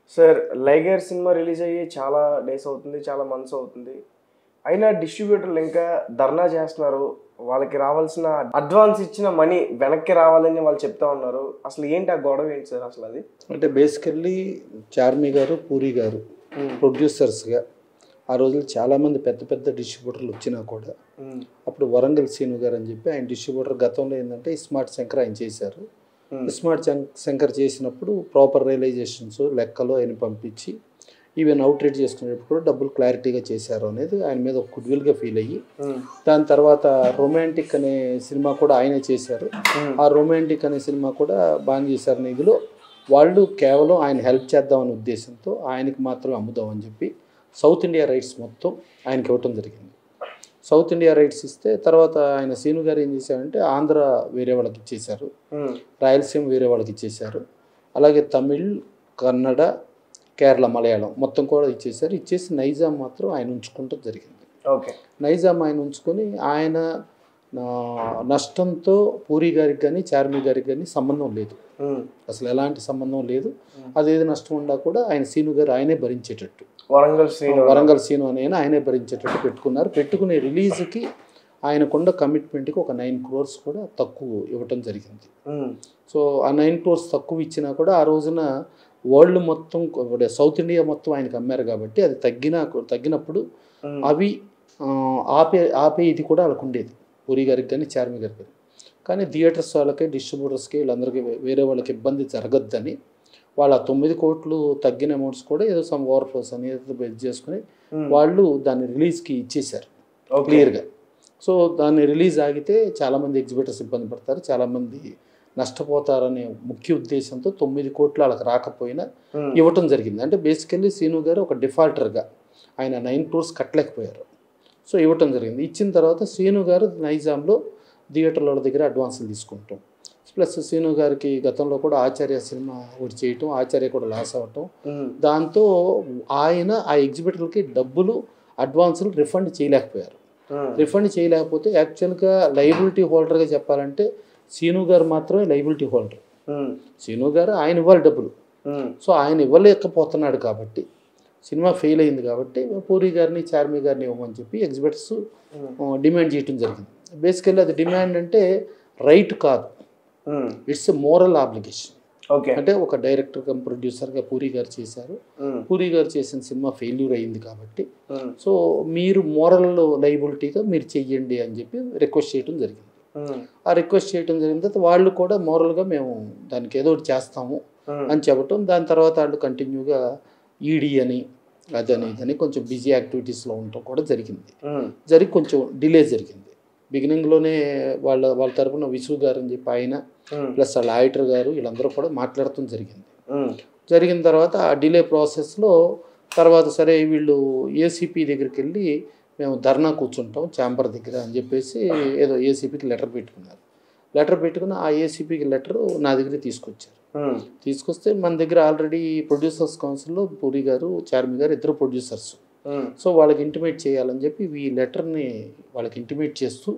Sir లైగర్ cinema release అయ్యి చాలా days అవుతుంది చాలా మంత్స్ అవుతుంది అయినా డిస్ట్రిబ్యూటర్లు ఇంకా ధర్నా చేస్తున్నారు వాళ్ళకి రావాల్సిన అడ్వాన్స్ ఇచ్చిన మనీ వెనక్కి రావాలని వాళ్ళు చెప్తా ఉన్నారు అసలు ఏంటి ఆ గొడవ ఏంటి సార్ అసలు అది అంటే బేసికల్లీ చార్మి గారు పూరి గారు ప్రొడ్యూసర్స్గా ఆ రోజులు చాలామంది పెద్ద పెద్ద డిస్ట్రిబ్యూటర్లు వచ్చినా కూడా అప్పుడు వరంగల్ సీను గారు అని చెప్పి ఆయన డిస్ట్రిబ్యూటర్ గతంలో ఏంటంటే స్మార్ట్ శంకర్ ఆయన చేశారు స్మార్ట్ శంకర్ చేసినప్పుడు ప్రాపర్ రియలైజేషన్స్ లెక్కలు ఆయన పంపించి ఈవెన్ అవుట్ రేట్ చేసుకునేటప్పుడు కూడా డబ్బులు క్లారిటీగా చేశారు అనేది ఆయన మీద ఒక గుడ్విల్గా ఫీల్ అయ్యి దాని తర్వాత రొమాంటిక్ అనే సినిమా కూడా ఆయనే చేశారు ఆ రొమాంటిక్ అనే సినిమా కూడా బాగా చేశారు ఇదిలో వాళ్ళు కేవలం ఆయన హెల్ప్ చేద్దామనే ఉద్దేశంతో ఆయనకి మాత్రమే అమ్ముదామని చెప్పి సౌత్ ఇండియా రైట్స్ మొత్తం ఆయనకి ఇవ్వటం జరిగింది సౌత్ ఇండియా రైట్స్ ఇస్తే తర్వాత ఆయన సీను గారు ఏం చేశారంటే ఆంధ్ర వేరే వాళ్ళకి ఇచ్చేశారు రాయలసీమ వేరే వాళ్ళకి ఇచ్చేశారు అలాగే తమిళ్ కన్నడ కేరళ మలయాళం మొత్తం కూడా ఇచ్చేశారు ఇచ్చేసి నైజాం మాత్రం ఆయన ఉంచుకుంటూ జరిగింది ఓకే నైజాం ఆయన ఉంచుకొని ఆయన ఆ, నష్టంతో పూరి గారికి కానీ చార్మి గారికి కానీ సంబంధం లేదు అసలు ఎలాంటి సంబంధం లేదు అదేది నష్టం ఉన్నా కూడా ఆయన సీను గారు ఆయనే భరించేటట్టు వరంగల్ శ్రీను వరంగల్ సీను అని ఆయనే భరించేటట్టు పెట్టుకున్నారు పెట్టుకునే రిలీజ్కి ఆయనకున్న కమిట్మెంట్కి ఒక నైన్ క్రోర్స్ కూడా తక్కువ ఇవ్వటం జరిగింది సో ఆ నైన్ క్రోర్స్ తక్కువ ఇచ్చినా కూడా ఆ రోజున వరల్డ్ మొత్తం అంటే సౌత్ ఇండియా మొత్తం ఆయనకు అమ్మారు కాబట్టి అది తగ్గిన తగ్గినప్పుడు అవి ఆ, ఆపే ఆపే ఇది కూడా వాళ్ళకు ఉండేది పూరి గారికి కానీ చార్మి గారికి కానీ కానీ థియేటర్స్ వాళ్ళకి డిస్ట్రిబ్యూటర్స్కి వీళ్ళందరికీ వే- వేరే వాళ్ళకి ఇబ్బంది జరగద్దని వాళ్ళ ఆ తొమ్మిది కోట్లు తగ్గిన అమౌంట్స్ కూడా ఏదో సమ్ ఓవర్ఫ్లోస్ అని ఏదో బెడ్ చేసుకుని వాళ్ళు దాన్ని రిలీజ్కి ఇచ్చేశారు క్లియర్గా సో దాన్ని రిలీజ్ ఆగితే చాలామంది ఎగ్జిబిటర్స్ ఇబ్బంది పడతారు చాలామంది నష్టపోతారనే ముఖ్య ఉద్దేశంతో తొమ్మిది కోట్లు వాళ్ళకి రాకపోయినా ఇవ్వటం జరిగింది అంటే బేసికల్లీ సీను గారు ఒక డిఫాల్టర్గా ఆయన నైన్ క్రోర్స్ కట్టలేకపోయారు సో ఇవ్వటం జరిగింది ఇచ్చిన తర్వాత సీను గారు నైజాంలో థియేటర్ల వాళ్ళ దగ్గర అడ్వాన్సులు తీసుకుంటాం ప్లస్ సీను గారికి గతంలో కూడా ఆచార్య సినిమా ఒకటి చేయటం ఆచార్య కూడా లాస్ అవ్వటం దాంతో ఆయన ఆ ఎగ్జిబిటర్లకి డబ్బులు అడ్వాన్సులు రిఫండ్ చేయలేకపోయారు రిఫండ్ చేయలేకపోతే యాక్చువల్గా లైబిలిటీ హోల్డర్గా చెప్పాలంటే సీను గారు మాత్రమే లైబిలిటీ హోల్డర్ సీను గారు ఆయన ఇవ్వాలి డబ్బులు సో ఆయన ఇవ్వలేకపోతున్నాడు కాబట్టి సినిమా ఫెయిల్ అయింది కాబట్టి పూరి గారిని చార్మి గారిని ఇవ్వమని చెప్పి ఎగ్జిబిటర్స్ డిమాండ్ చేయటం జరిగింది బేసికల్లీ అది డిమాండ్ అంటే రైట్ కాదు ఇట్స్ మోరల్ ఆబ్లిగేషన్ ఓకే అంటే ఒక డైరెక్టర్ కమ్ ప్రొడ్యూసర్గా పూరి గారు చేశారు పూరి గారు చేసిన సినిమా ఫెయిల్యూర్ అయింది కాబట్టి సో మీరు మోరల్ లైబిలిటీగా మీరు చెయ్యండి అని చెప్పి రిక్వెస్ట్ చేయడం జరిగింది ఆ రిక్వెస్ట్ చేయడం జరిగిన తర్వాత వాళ్ళు కూడా మోరల్గా మేము దానికి ఏదో ఒకటి చేస్తాము అని చెప్పటం దాని తర్వాత వాళ్ళు కంటిన్యూగా ఈడీ అని అదని ఇదని కొంచెం బిజీ యాక్టివిటీస్లో ఉండటం కూడా జరిగింది జరిగి కొంచెం డిలే జరిగింది బిగినింగ్లోనే వాళ్ళ వాళ్ళ తరపున విసు గారు అని చెప్పి ఆయన ప్లస్ వాళ్ళ ఆడిటర్ గారు వీళ్ళందరూ కూడా మాట్లాడటం జరిగింది జరిగిన తర్వాత ఆ డిలే ప్రాసెస్లో తర్వాత సరే వీళ్ళు ఏసీపీ దగ్గరికి వెళ్ళి మేము ధర్నా కూర్చుంటాం ఛాంబర్ దగ్గర అని చెప్పేసి ఏదో ఏసీపీకి లెటర్ పెట్టుకున్నారు లెటర్ పెట్టుకుని ఆ ఏసీపీకి లెటర్ నా దగ్గర తీసుకొచ్చారు తీసుకొస్తే మన దగ్గర ఆల్రెడీ ప్రొడ్యూసర్స్ కౌన్సిల్లో పూరి గారు చార్మి గారు ఇద్దరు ప్రొడ్యూసర్స్ సో వాళ్ళకి ఇంటిమేట్ చేయాలని చెప్పి ఈ లెటర్ని వాళ్ళకి ఇంటిమేట్ చేస్తూ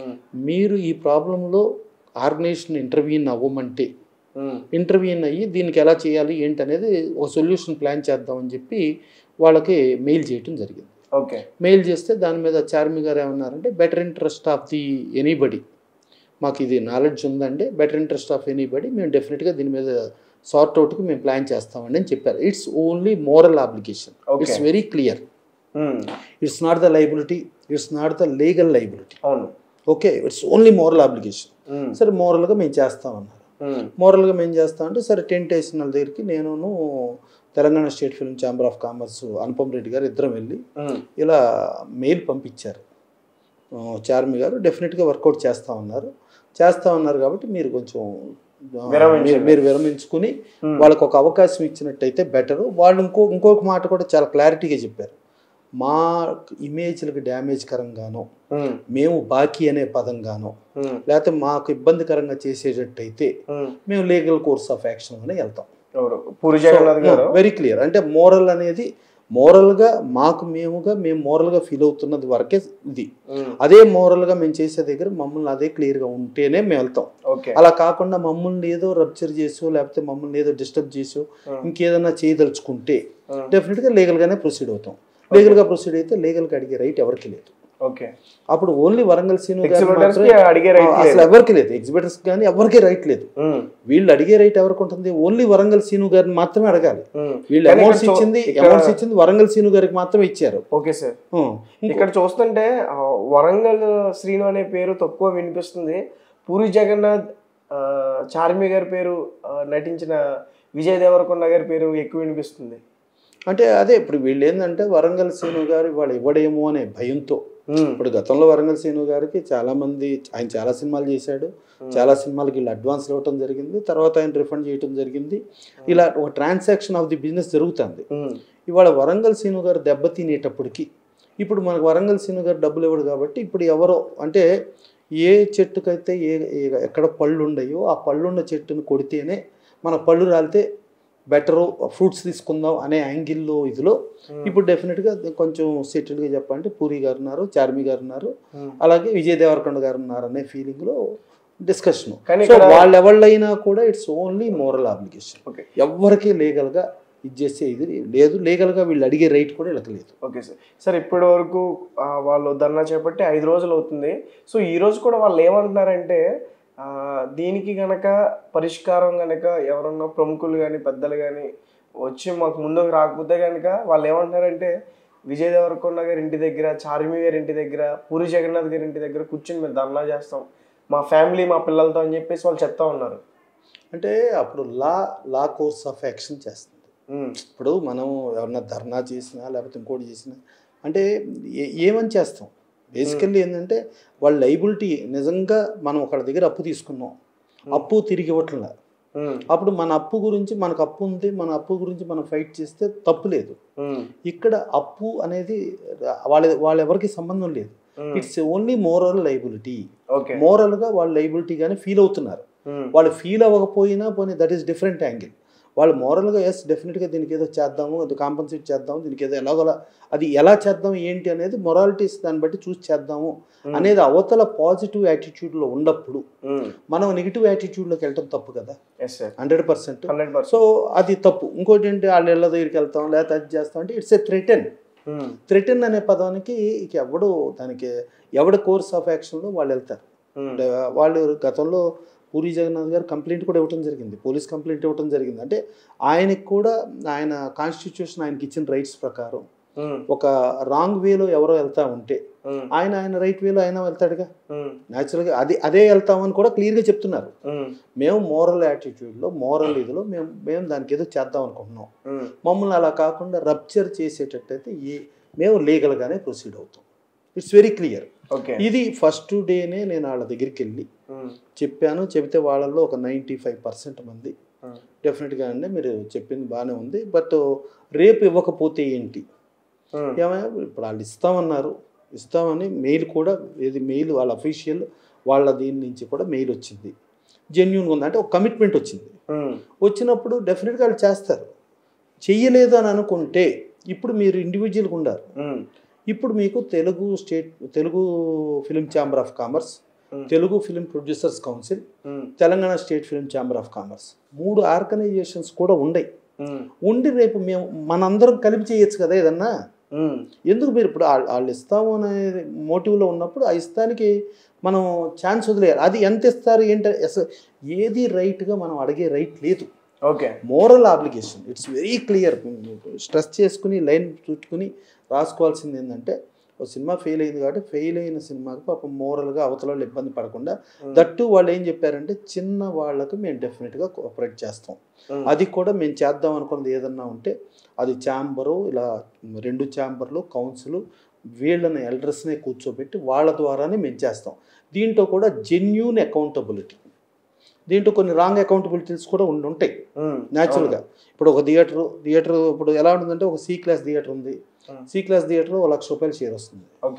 మీరు ఈ ప్రాబ్లంలో ఆర్గనైజేషన్ ఇంటర్వ్యూని అవ్వమంటే ఇంటర్వ్యూని అయ్యి దీనికి ఎలా చేయాలి ఏంటి అనేది ఒక సొల్యూషన్ ప్లాన్ చేద్దామని చెప్పి వాళ్ళకి మెయిల్ చేయటం జరిగింది ఓకే మెయిల్ చేస్తే దాని మీద చార్మి గారు ఏమన్నారంటే better interest of the anybody మాకు ఇది నాలెడ్జ్ ఉందంటే బెటర్ ఇంట్రెస్ట్ ఆఫ్ ఎనీబడి మేము డెఫినెట్గా దీని మీద సార్ట్ అవుట్కి మేము ప్లాన్ చేస్తామండి అని చెప్పారు it's only moral application Okay. It's very clear it's not the liability it's not the legal liability అవును okay it's only moral application సరే మోరల్గా మేము చేస్తామన్నారు మోరల్గా మేము చేస్తామంటే సరే టెంట్ వేసిన వాళ్ళ దగ్గరికి నేను Telangana state film chamber of commerce Anupam Reddy garu ఇద్దరం వెళ్ళి ఇలా మెయిల్ పంపించారు ఆ, చార్మి గారు డెఫినెట్గా వర్కౌట్ చేస్తా ఉన్నారు చేస్తా ఉన్నారు కాబట్టి మీరు కొంచెం ఆ, విరమించండి. మీరు- మీరు విరమించుకుని వాళ్ళకి ఒక అవకాశం ఇచ్చినట్టయితే బెటర్ వాళ్ళు ఇంకో ఇంకొక మాట కూడా చాలా క్లారిటీగా చెప్పారు మా ఇమేజ్లకు డ్యామేజ్ కరంగానో మేము బాకీ అనే పదంగానో లేకపోతే మాకు ఇబ్బందికరంగా చేసేటట్టయితే మేము లీగల్ కోర్స్ ఆఫ్ యాక్షన్ అని వెళ్తాం ఎవరు పూరి జగన్నాథ్ గారు వెరీ క్లియర్ అంటే మోరల్ అనేది మోరల్గా మాకు మేముగా మేము మోరల్గా ఫీల్ అవుతున్నది వరకే ఇది ఉమ్, అదే మోరల్గా మేము చేసే దగ్గర మమ్మల్ని అదే క్లియర్గా ఉంటేనే మేము వెళ్తాం ఓకే అలా కాకుండా మమ్మల్ని ఏదో రప్చర్ చేసో లేకపోతే మమ్మల్ని ఏదో డిస్టర్బ్ చేసో Hmm. ఇంకేదైనా చేయదలుచుకుంటే Hmm. డెఫినెట్గా లీగల్గానే ప్రొసీడ్ అవుతాం లీగల్గా ప్రొసీడ్ అయితే లీగల్గా అడిగే రైట్ ఎవరికి లేదు ఓకే అప్పుడు ఓన్లీ వరంగల్ సీను గారు ఎగ్జిబిటర్స్ కి మాత్రమే- అడిగే రైట్ ఆ, అసలు ఎవరికి లేదు ఎగ్జిబిటర్స్ కానీ ఎవరికి రైట్ లేదు ఉమ్, వీళ్ళు అడిగే రైట్ ఎవరికి ఉంటుంది ఓన్లీ వరంగల్ సీను గారిని మాత్రమే అడగాలి ఉమ్. వీళ్ళు కానీ అమౌంట్స్ ఇక్కడ చూ- ఇచ్చింది ఇక్కడ- అమౌంట్స్ ఇచ్చింది వరంగల్ సీను గారికి మాత్రమే ఇచ్చారు ఓకే సార్ ఉం. ఇంకో- ఇక్కడ చూస్తుంటే ఆ, వరంగల్ శ్రీను అనే పేరు తక్కువ వినిపిస్తుంది పూరి జగన్నాథ్ ఆ, చార్మి గారి పేరు ఆ, నటించిన విజయ్ దేవరకొండ గారి పేరు ఎక్కువ వినిపిస్తుంది అంటే అదే ఇప్పుడు వీళ్ళు ఏంటంటే వరంగల్ సీను గారు వాళ్ళు ఇవ్వడేమో అనే భయంతో ఉమ్, ఇప్పుడు గతంలో వరంగల్ సీను గారికి చాలా మంది ఆయన చాలా సినిమాలు చేశాడు చాలా సినిమాలకి వీళ్ళు అడ్వాన్స్ ఇవ్వటం జరిగింది తర్వాత ఆయన రిఫండ్ చేయటం జరిగింది ఇలా ఒక ట్రాన్సాక్షన్ ఆఫ్ ది బిజినెస్ జరుగుతుంది ఉమ్, ఇవాళ వరంగల్ సీను గారు దెబ్బ తినేటప్పటికి ఇప్పుడు మనకు వరంగల్ సీను గారు డబ్బులు ఇవ్వడు కాబట్టి ఇప్పుడు ఎవరో అంటే ఏ చెట్టుకైతే ఏ ఏ- ఎక్కడ పళ్ళు ఉండయో ఆ పళ్ళున్న చెట్టును కొడితేనే మన పళ్ళు రాలితే బెటరు ఫ్రూట్స్ తీసుకుందాం అనే యాంగిల్లో ఇదిలో ఇప్పుడు డెఫినెట్గా కొంచెం సెటిల్డ్గా చెప్పాలంటే పూరి గారు ఉన్నారు చార్మి గారు ఉన్నారు ఉమ్. అలాగే విజయ్ దేవరకొండ గారు ఉన్నారు అనే ఫీలింగ్లో డిస్కషన్ కానీ సో ఇక్కడ- వాళ్ళు ఎవళ్ళైనా కూడా it's only moral obligation okay ఎవరికి లీగల్గా ఇది చేసే ఇది లేదు లీగల్గా వీళ్ళు అడిగే రైట్ కూడా వీళ్ళకి లేదు ఓకే సార్ సార్ ఇప్పటి వరకు ఆ, వాళ్ళు ధర్నా చేపట్టి ఐదు రోజులు అవుతుంది సో ఈ రోజు కూడా వాళ్ళు ఏమంటున్నారంటే ఆ, దీనికి గనక పరిష్కారం గనక ఎవరన్నా ప్రముఖులు కానీ పెద్దలు కానీ వచ్చి మాకు ముందుకు రాకపోతే కనుక వాళ్ళు ఏమంటున్నారంటే విజయ్ దేవరకొండ గారి ఇంటి దగ్గర చార్మి గారి ఇంటి దగ్గర పూరి జగన్నాథ్ గారి ఇంటి దగ్గర కూర్చొని మేము ధర్నా చేస్తాం మా ఫ్యామిలీ మా పిల్లలతో అని చెప్పేసి వాళ్ళు చెప్తా ఉన్నారు అంటే అప్పుడు law law course of action చేస్తుంది ఉమ్, ఇప్పుడు మనం ఎవరన్నా ధర్నా చేసినా లేకపోతే ఇంకోటి చేసినా అంటే ఏ- ఏమని చేస్తాం బేసికల్లీ ఏంటంటే వాళ్ళ లైబిలిటీ నిజంగా మనం ఒకళ్ళ దగ్గర అప్పు తీసుకున్నాం అప్పు తిరిగి ఇవ్వట్లా ఉమ్, అప్పుడు మన అప్పు గురించి మనకు అప్పు ఉంది మన అప్పు గురించి మనం ఫైట్ చేస్తే తప్పు లేదు ఉమ్, ఇక్కడ అప్పు అనేది వాళ్ళ వాళ్ళ ఎవరికి సంబంధం లేదు ఉమ్, it's only moral liability okay మోరల్గా వాళ్ళు లైబిలిటీగానే ఫీల్ అవుతున్నారు ఉమ్, వాళ్ళు ఫీల్ అవ్వకపోయినా పోనీ దట్ ఈస్ డిఫరెంట్ యాంగిల్ వాళ్ళు మోరల్గా ఎస్ డెఫినెట్గా దీనికి ఏదో చేద్దాము అది కాంపన్సేట్ చేద్దాము దీనికి ఏదో ఎలాగోలా అది ఎలా చేద్దాం ఏంటి అనేది మొరాలిటీస్ దాన్ని బట్టి చూసి చేద్దాము అనేది అవతల పాజిటివ్ యాటిట్యూడ్లో ఉన్నప్పుడు ఉమ్, మనం నెగిటివ్ యాటిట్యూడ్లోకి వెళ్ళటం తప్పు కదా yes sir hundred percent hundred percent so అది తప్పు ఇంకోటి ఏంటి వాళ్ళ ఇళ్ళ దగ్గరికి వెళ్తాం లేకపోతే అది చేస్తాం అంటే it's a threaten um, threaten అనే పదానికి ఇక ఎవడు దానికి ఎవడ కోర్స్ ఆఫ్ యాక్షన్లో వాళ్ళు వెళ్తారు ఉమ్, అంటే వాళ్ళు గతంలో పూరి జగన్నాథ్ గారు కంప్లైంట్ కూడా ఇవ్వడం జరిగింది పోలీస్ కంప్లైంట్ ఇవ్వడం జరిగింది అంటే ఆయనకి కూడా ఆయన కాన్స్టిట్యూషన్ ఆయనకి ఇచ్చిన రైట్స్ ప్రకారం ఉమ్, ఒక రాంగ్ వేలో ఎవరో వెళ్తా ఉంటే ఉమ్, ఆయన ఆయన రైట్ వేలో ఆయన వెళ్తాడుగా ఉమ్, న్యాచురల్గా అది అదే వెళ్తామని కూడా క్లియర్గా చెప్తున్నారు ఉమ్, మేము మోరల్ యాటిట్యూడ్లో మోరల్ ఇదిలో మేము మేము దానికి ఏదో చేద్దాం అనుకుంటున్నాం ఉమ్, మమ్మల్ని అలా కాకుండా రప్చర్ చేసేటట్టయితే ఏ మేము లీగల్గానే ప్రొసీడ్ అవుతాం ఇట్స్ వెరీ క్లియర్ ఓకే ఇది ఫస్ట్ డేనే నేను వాళ్ళ దగ్గరికి వెళ్ళి ఉమ్, చెప్పాను చెబితే వాళ్ళల్లో ఒక నైంటీ ఫైవ్ పర్సెంట్ మంది ఉమ్, డెఫినెట్గా అండి మీరు చెప్పింది బాగానే ఉంది బట్ రేపు ఇవ్వకపోతే ఏంటి ఉమ్, ఏమైనా ఇప్పుడు వాళ్ళు ఇస్తామన్నారు ఇస్తామని మెయిల్ కూడా ఇది మెయిల్ వాళ్ళ అఫీషియల్ వాళ్ళ దీని నుంచి కూడా మెయిల్ వచ్చింది జెన్యున్గా ఉంది అంటే ఒక కమిట్మెంట్ వచ్చింది ఉమ్, వచ్చినప్పుడు డెఫినెట్గా వాళ్ళు చేస్తారు చెయ్యలేదు అని అనుకుంటే ఇప్పుడు మీరు ఇండివిజువల్గా ఉండారు ఉమ్, ఇప్పుడు మీకు Telugu state Telugu film chamber of commerce Hmm. Telugu film producers council ఉమ్, Telangana state film chamber of commerce మూడు ఆర్గనైజేషన్స్ కూడా ఉన్నాయి ఉమ్, ఉండి రేపు మేము మనందరం కలిపి చేయొచ్చు కదా ఏదన్నా ఉమ్, ఎందుకు మీరు ఇప్పుడు వాళ్ళ- వాళ్ళు ఇస్తాము అనే మోటివ్లో ఉన్నప్పుడు ఆ ఇస్తానికి మనం ఛాన్స్ వదిలేయాలి అది ఎంత ఇస్తారు ఏంటి అసలు ఏది రైట్గా మనం అడిగే రైట్ లేదు okay moral obligation it's very clear stress చేసుకుని లైన్ చుట్టుకుని రాసుకోవాల్సింది ఏంటంటే ఒక సినిమా ఫెయిల్ అయింది కాబట్టి ఫెయిల్ అయిన సినిమాకి పాపం మోరల్గా అవతల వాళ్ళు ఇబ్బంది పడకుండా దట్టు వాళ్ళు ఏం చెప్పారంటే చిన్న వాళ్ళకు మేము డెఫినెట్గా కోఆపరేట్ చేస్తాం ఉమ్, అది కూడా మేము చేద్దాం అనుకున్నది ఏదన్నా ఉంటే అది ఛాంబరు ఇలా రెండు ఛాంబర్లు కౌన్సిల్ వీళ్ళని ఎల్డర్స్నే కూర్చోబెట్టి వాళ్ళ ద్వారానే మేము చేస్తాం దీంట్లో కూడా జెన్యూన్ అకౌంటబిలిటీ దీంట్లో కొన్ని రాంగ్ అకౌంటబిలిటీస్ కూడా ఉండి ఉంటాయి ఉమ్, న్యాచురల్గా ఇప్పుడు ఒక థియేటర్ థియేటర్ ఇప్పుడు ఎలా ఉంటుందంటే ఒక సి క్లాస్ థియేటర్ ఉంది Hmm. సి క్లాస్ థియేటర్ ఒక లక్ష రూపాయలు షేర్ వస్తుంది ఓకే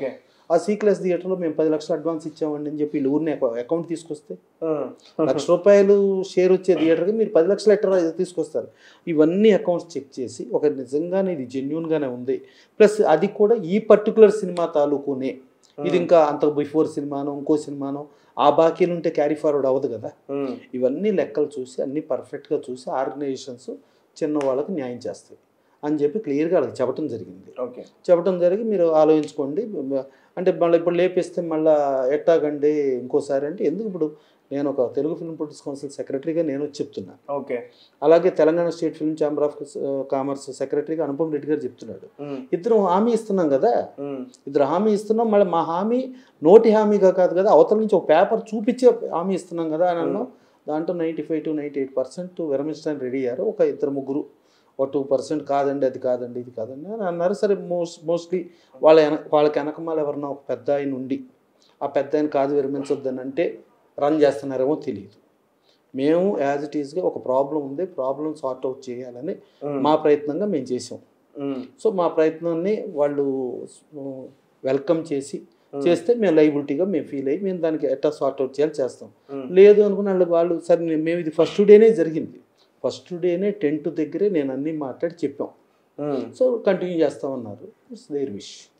ఆ సి క్లాస్ థియేటర్లో మేము పది లక్షలు అడ్వాన్స్ ఇచ్చామండి అని చెప్పి వీళ్ళు ఊరిని అకౌంట్ తీసుకొస్తే లక్ష రూపాయలు షేర్ వచ్చే థియేటర్కి మీరు పది లక్షలు ఎట్లా తీసుకొస్తారు ఇవన్నీ అకౌంట్స్ చెక్ చేసి ఒక నిజంగానే ఇది జెన్యున్గానే ఉంది ప్లస్ అది కూడా ఈ పర్టికులర్ సినిమా తాలూకునే ఇది ఇంకా అంత బిఫోర్ సినిమానో ఇంకో సినిమానో ఆ బాకీలు ఉంటే క్యారీ ఫార్వర్డ్ అవ్వదు కదా ఇవన్నీ లెక్కలు చూసి అన్నీ పర్ఫెక్ట్గా చూసి ఆర్గనైజేషన్స్ చిన్న వాళ్ళకి న్యాయం చేస్తాయి అని చెప్పి క్లియర్గా వాళ్ళకి చెప్పడం జరిగింది ఓకే చెప్పడం జరిగి మీరు ఆలోచించుకోండి అంటే మళ్ళీ ఇప్పుడు లేపేస్తే మళ్ళీ ఎట్టాగండి ఇంకోసారి అంటే ఎందుకు ఇప్పుడు నేను ఒక తెలుగు ఫిల్మ్ ప్రొడ్యూస్ కౌన్సిల్ సెక్రటరీగా నేను వచ్చి చెప్తున్నా ఓకే అలాగే Telangana state film chamber of commerce సెక్రటరీగా అనుపమ్ రెడ్డి గారు చెప్తున్నాడు ఇద్దరు హామీ ఇస్తున్నాం కదా ఇద్దరు హామీ ఇస్తున్నాం మళ్ళీ మా హామీ నోటి హామీగా కాదు కదా అవతల నుంచి ఒక పేపర్ చూపించే హామీ ఇస్తున్నాం కదా అని అన్నాం దాంట్లో ninety five to ninety eight percent విరమించడానికి రెడీ అయ్యారు ఒక ఇద్దరు ముగ్గురు ఒక టూ పర్సెంట్ కాదండి అది కాదండి ఇది కాదండి అని అన్నారు సరే మోస్ట్ మోస్ట్లీ వాళ్ళ వెన వాళ్ళకి వెనకమాల ఎవరన్నా ఒక పెద్ద ఆయన ఉండి ఆ పెద్ద ఆయన కాదు విరమించొద్దని అంటే రన్ చేస్తున్నారేమో తెలియదు మేము యాజ్ ఇట్ ఈస్గా ఒక ప్రాబ్లం ఉంది ప్రాబ్లం సార్ట్ అవుట్ చేయాలని మా ప్రయత్నంగా మేము చేసాం సో మా ప్రయత్నాన్ని వాళ్ళు వెల్కమ్ చేసి చేస్తే మేము లైబిలిటీగా మేము ఫీల్ అయ్యి మేము దానికి ఎట్లా సార్ట్ అవుట్ చేయాలి చేస్తాం లేదు అనుకున్న వాళ్ళు వాళ్ళు సరే నే- మేము ఇది ఫస్ట్ డేనే జరిగింది ఫస్ట్ డేనే టెంట్ దగ్గరే నేను అన్నీ మాట్లాడి చెప్పాం సో కంటిన్యూ చేస్తామన్నారు ఇట్స్ దేర్ విష్